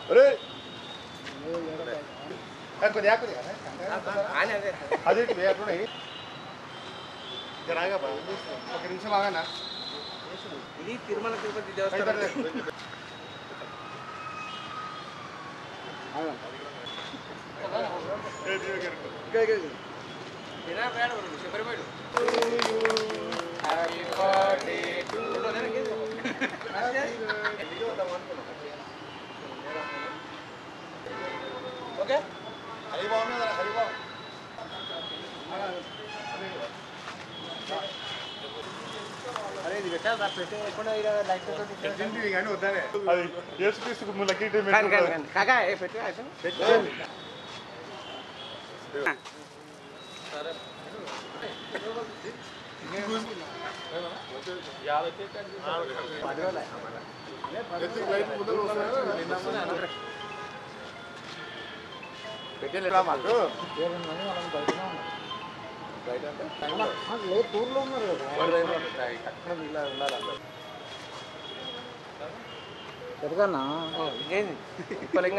ఒరే కొద్దిగా కొద్దిగా అదే వేయకుండా రాగా బా ఒక నిమిషం ఆగనా ఇది తిరుమల తిరుపతి దేవస్థానం ఇక్కడ, ఇక్కడ, ఇక్కడ. ఏనా పేడ వరకు, శబరిమల. ఫోటో దేనికి? ఓకే హరిబాబు మీద హరిబాబు అరే ఇది పెట్టాలి పెట్టి ఎక్కడ లైట్ తింటివి కానీ వద్దానే అది యేసు క్రీస్తుకు లక్కీ టైం కానీ కానీ కానీ కాకా ఏ పెట్టు అయితే పెట్టేలేరా మాకు ఏంది ఇప్పలేంగా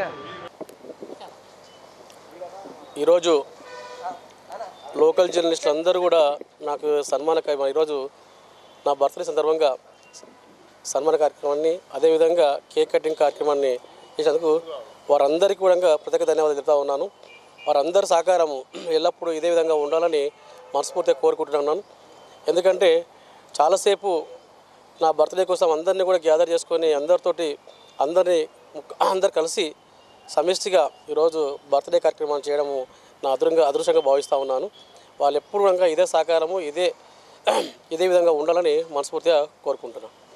ఈరోజు లోకల్ జర్నలిస్టులు అందరూ కూడా నాకు సన్మాన కార్యక్రమం ఈరోజు నా బర్త్డే సందర్భంగా సన్మాన కార్యక్రమాన్ని అదేవిధంగా కేక్ కటింగ్ కార్యక్రమాన్ని చేసినందుకు వారందరికీ కూడా ప్రత్యేక ధన్యవాదాలు చెప్తా ఉన్నాను వారందరి సహకారం ఎల్లప్పుడూ ఇదే విధంగా ఉండాలని మనస్ఫూర్తిగా కోరుకుంటున్నాను ఎందుకంటే చాలాసేపు నా బర్త్డే కోసం అందరినీ కూడా గ్యాదర్ చేసుకొని అందరితోటి అందరినీ అందరు కలిసి సమిష్టిగా ఈరోజు బర్త్డే కార్యక్రమాన్ని చేయడము నా అదృంగా అదృష్టంగా భావిస్తూ ఉన్నాను వాళ్ళు ఎప్పుడు కూడా ఇదే సహకారము ఇదే ఇదే విధంగా ఉండాలని మనస్ఫూర్తిగా కోరుకుంటున్నాను